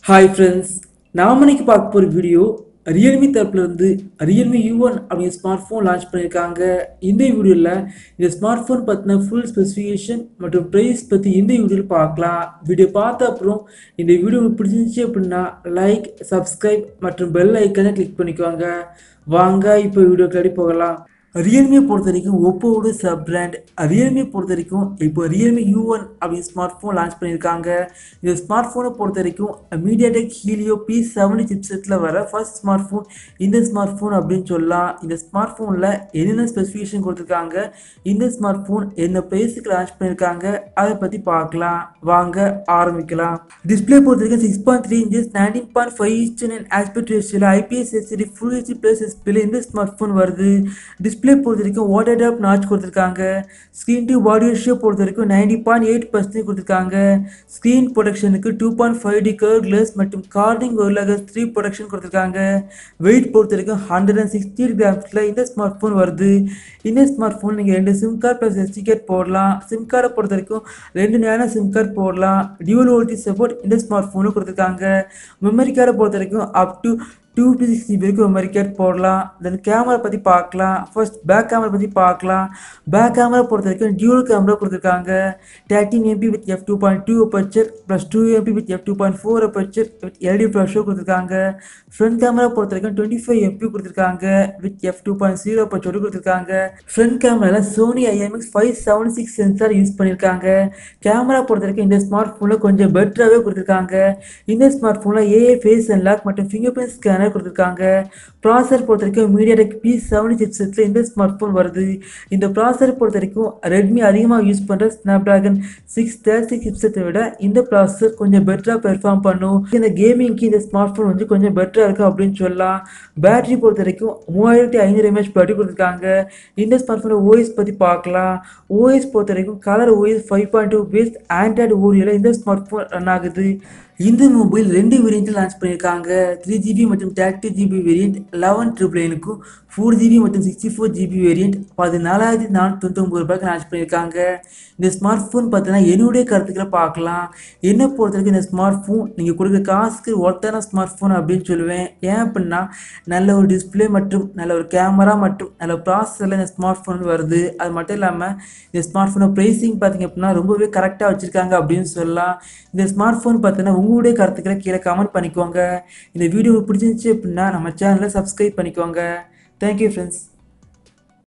hi friends நாம இன்னைக்கு பார்க்க போகிற வீடியோ ரியல்மி தரப்புலேருந்து ரியல்மி யூ ஒன் அப்படிங்கிற ஸ்மார்ட் ஃபோன் லான்ச் பண்ணியிருக்காங்க இந்த வீடியோவில் இந்த ஸ்மார்ட் ஃபோன் பற்றின ஃபுல் ஸ்பெசிஃபிகேஷன் மற்றும் ப்ரைஸ் பற்றி இந்த வீடியோவில் பார்க்கலாம் வீடியோ பார்த்த அப்புறம் இந்த வீடியோ உங்களுக்கு பிடிச்சிருந்துச்சு அப்படின்னா லைக் சப்ஸ்கிரைப் மற்றும் பெல் ஐக்கனை கிளிக் பண்ணிக்கோங்க வாங்க இப்போ வீடியோ கிளடி போகலாம் ரியல்மியை பொறுத்த வரைக்கும் ஒப்போவோட சப் பிராண்ட் ரியல்மியை பொறுத்த வரைக்கும் இப்போ ரியல்மி யூ ஒன் அப்படின்னு ஸ்மார்ட் ஃபோன் லான்ச் பண்ணியிருக்காங்க இந்த ஸ்மார்ட் ஃபோனை பொறுத்த வரைக்கும் மீடியாடெக் ஹீலியோ பி செவன்டி சிப்செட்டில் வர ஃபர்ஸ்ட் ஸ்மார்ட் ஃபோன் இந்த ஸ்மார்ட் ஃபோன் அப்படின்னு சொல்லலாம் இந்த ஸ்மார்ட் ஃபோனில் என்னென்ன ஸ்பெசிஃபிகேஷன் கொடுத்துருக்காங்க இந்த ஸ்மார்ட் ஃபோன் என்ன ப்ரைஸுக்கு லான்ச் பண்ணியிருக்காங்க அதை பற்றி பார்க்கலாம் வாங்க ஆரம்பிக்கலாம் டிஸ்பிளே பொறுத்த வரைக்கும் six point three inches nineteen point five inch and aspect ரேஷியோவில் IPS HD full HD plus display இந்த ஸ்மார்ட் ஃபோன் வருது டிஸ்பிளே பொறுத்த வரைக்கும் வாட்டர் டேப் நாச் கொடுத்துருக்காங்க ஸ்க்ரீன் டு பாடி ரேஷியோ பொறுத்த வரைக்கும் நைன்டி பாயிண்ட் எயிட் பர்சன்டேஜ் கொடுத்துருக்காங்க ஸ்க்ரீன் ப்ரொடக்ஷனுக்கு two point five D curved glass மற்றும் கார்டிங் ஒர்லகஸ் த்ரீ ப்ரொடக்ஷன் கொடுத்துருக்காங்க வெயிட் பொறுத்த வரைக்கும் ஹண்ட்ரட் அண்ட் சிக்ஸ்டி கிராம்ஸில் இந்த ஸ்மார்ட் ஃபோன் வருது இந்த ஸ்மார்ட் ஃபோன் நீங்கள் ரெண்டு sim card plus SD card போடலாம் சிம் கார்டை பொறுத்த வரைக்கும் ரெண்டு நேரம் சிம் கார்டு போடலாம் டியூல் ஓல்டி சப்போர்ட் இந்த ஸ்மார்ட் ஃபோனும் கொடுத்துருக்காங்க மெமரி கார்டை பொறுத்த வரைக்கும் up to two to six GB வரைக்கும் மெமரி கார்டு போடலாம் தென் கேமரா பற்றி பார்க்கலாம் ஃபர்ஸ்ட் பேக் கேமரா பற்றி பார்க்கலாம் பேக் கேமரா பொறுத்த வரைக்கும் டியூல் கேமரா கொடுத்துருக்காங்க thirteen MP with F two point two aperture plus two MP with F two point four aperture with LED ப்ளஷோ கொடுத்துருக்காங்க ஃப்ரண்ட் கேமரா பொறுத்த வரைக்கும் டுவெண்ட்டி ஃபைவ் எம்பி கொடுத்துருக்காங்க with F two point zero அப்பச்சோடு கொடுத்துருக்காங்க front கேமராவில் Sony IMX five seven six sensor use பண்ணியிருக்காங்க camera பொறுத்த வரைக்கும் இந்த ஸ்மார்ட் ஃபோனில் கொஞ்சம் பெட்டராகவே கொடுத்துருக்காங்க இந்த ஸ்மார்ட் ஃபோனில் ஏஏ ஃபேஸ் அன்லாக் மற்றும் ஃபிங்கர் பிரிண்ட் ஸ்கேனர் கொடுத்துருக்காங்க ப்ராசர் பொறுத்த வரைக்கும் மீடியாடெக் பி செவன்டி சிப்செட்டில் இந்த ஸ்மார்ட் ஃபோன் வருது இந்த ப்ராசர் பொறுத்த வரைக்கும் ரெட்மி அதிகமாக யூஸ் பண்ணுற ஸ்னாப் ட்ராகன் சிக்ஸ் தேர்ட்டி சிப்செட்டை விட இந்த ப்ராசர் கொஞ்சம் பெட்டராக பெர்ஃபார்ம் பண்ணும் இந்த கேமிங்க்கு இந்த ஸ்மார்ட் ஃபோன் வந்து கொஞ்சம் பெட்டராக இருக்கும் அப்படின்னு சொல்லலாம் பேட்டரி பொறுத்த வரைக்கும் மூவாயிரத்தி ஐநூறு எம்ஏஹெச் பேட்டரி கொடுத்துருக்காங்க இந்த ஸ்மார்ட் ஃபோனை ஓஎஸ் பற்றி பார்க்கலாம் ஓஎஸ் பொறுத்த வரைக்கும் Color OS five point two base Android ஓரியோவில் இந்த ஸ்மார்ட் ஃபோன் ரன் ஆகுது இந்த மொபைல் ரெண்டு வேரியண்ட்டில் லான்ச் பண்ணியிருக்காங்க த்ரீ ஜிபி மற்றும் thirty GB variant eleven triple நைனுக்கும் ஃபோர் ஜிபி மற்றும் சிக்ஸ்டி ஃபோர் ஜிபி வேரியண்ட் பதினாலாயிரத்தி நானூற்றி தொண்ணூத்தொம்பது ரூபாய்க்கு லான்ச் பண்ணியிருக்காங்க இந்த ஸ்மார்ட் ஃபோன் பார்த்தீங்கன்னா என்னுடைய கருத்துக்களை பார்க்கலாம் என்னை பொறுத்த வரைக்கும் இந்த ஸ்மார்ட் ஃபோன் நீங்கள் கொடுக்குற காசுக்கு ஒர்த்தான ஸ்மார்ட் ஃபோன் அப்படின்னு சொல்லுவேன் ஏன் அப்படின்னா நல்ல ஒரு டிஸ்பிளே மற்றும் நல்ல ஒரு கேமரா மற்றும் நல்ல ப்ராசஸரில் இந்த ஸ்மார்ட் ஃபோன் வருது அது மட்டும் இல்லாமல் இந்த ஸ்மார்ட் ஃபோனோட ப்ரைஸிங் பார்த்தீங்க அப்படின்னா ரொம்பவே கரெக்டாக வச்சுருக்காங்க அப்படின்னு சொல்லலாம் இந்த ஸ்மார்ட் ஃபோன் பார்த்தீங்கன்னா உங்களுடைய கருத்துக்களை கீழே கமெண்ட் பண்ணிக்கோங்க இந்த வீடியோ பிடிச்சிருந்துச்சு அப்படின்னா நம்ம சேனலை சப்ஸ்கிரைப் பண்ணிக்கோங்க தேங்க்யூ ஃப்ரெண்ட்ஸ்